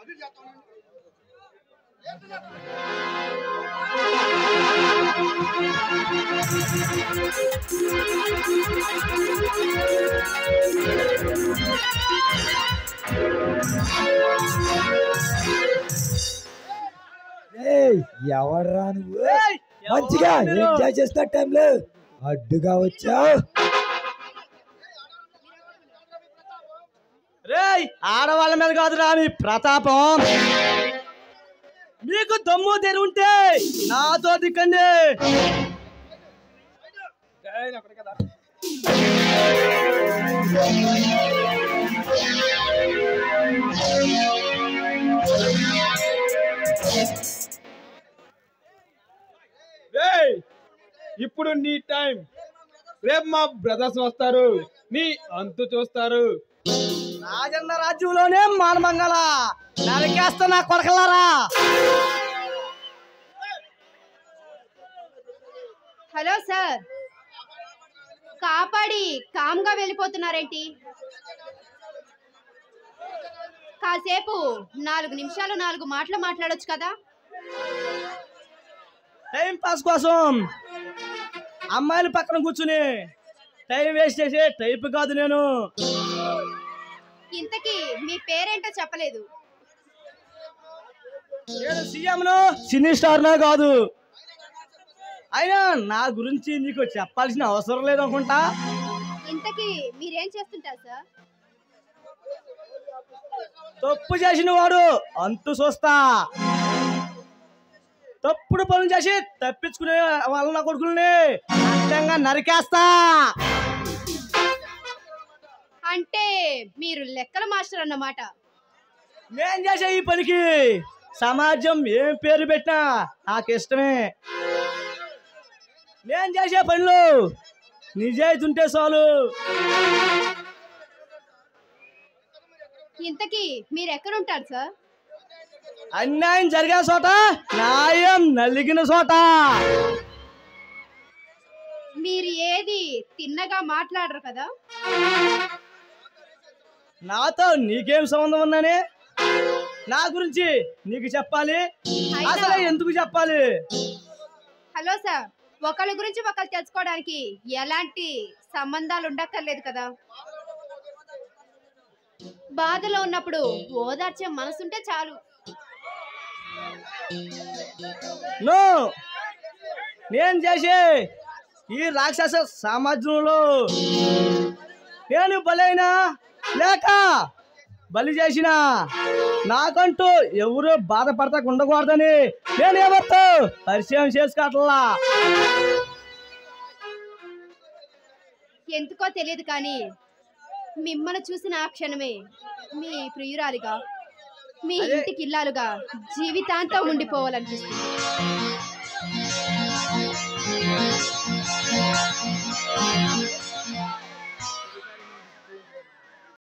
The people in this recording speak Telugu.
ఏయ్ ఎవర్రా నువ్వు ఏయ్, మంచిగా ఎవరు మీరు? ఎంజాయ్ చేస్తున్న టైంలో అడ్డుగా వచ్చావు రేయ్ ఆడవాళ్ళ మీద కాదురా మీ ప్రతాపం మీకు దమ్ము తెరుంటే నాతో దిక్కండి ఏయ్ ఇప్పుడు నీ టైం రేపు మా బ్రదర్స్ వస్తారు నీ అంతు చూస్తారు రాజన్న రాజ్యంలోనే మానమంగళ నరికేస్తా నా కొడకలారా హలో సార్ కాపాడి కామ్గా వెళ్ళిపోతున్నారేంటి కాసేపు నాలుగు నిమిషాలు నాలుగు మాటలు మాట్లాడొచ్చు కదా టైం పాస్ కోసం అమ్మాయిల పక్కన కూర్చుని టైం వేస్ట్ చేసే టైప్ కాదు నేను ఇంతకీ మీ పేరేంటో చెప్పలేదు నేను సీఎంను సినీ స్టార్నే కాదు అయినా నా గురించి నీకు చెప్పాల్సిన అవసరం లేదనుకుంటా ఇంతకీ మీరేం చేస్తుంటారు సార్ తప్పు చేసిన వాడు అంతు చూస్తా తప్పుడు పనులు చేసి తప్పించుకునే వాళ్ళ నా కొడుకుల్ని అడ్డంగా నరికేస్తా అంటే మీరు లెక్కల మాస్టర్ అన్నమాట నేను చేసే ఈ పనికి సమాజం ఏం పేరు పెట్టినా నాకు ఇష్టమే నేను చేసే పనులు నిజాయితీ ఉంటే చాలు ఇంతకీ మీరు ఎక్కడుంటారు సార్ అన్యాయం జరిగే చోట న్యాయం నలిగిన చోట మీరు ఏది తిన్నగా మాట్లాడరు కదా నాతో నీకేం సంబంధం ఉందని నా గురించి నీకు చెప్పాలి అసలు ఎందుకు చెప్పాలి హలో సార్ ఒకరి గురించి ఒకరు తెలుసుకోవడానికి ఎలాంటి సంబంధాలు ఉండక్కర్లేదు కదా బాధలో ఉన్నప్పుడు ఓదార్చే మనసుంటే చాలు నో నేను చేసే ఈ రాక్షస సమాజంలో నేను బలైనా లేక బలి చేసిన నాకంటూ ఎవరు బాధపడతాకు ఉండకూడదని నేను ఎవరితో పరిచయం చేసుకోవట్లా ఎందుకో తెలియదు కానీ మిమ్మల్ని చూసిన ఆ క్షణమే మీ ప్రియురాలిగా మీ ఇంటికి ఇల్లాలుగా జీవితాంతం ఉండిపోవాలనిపిస్తుంది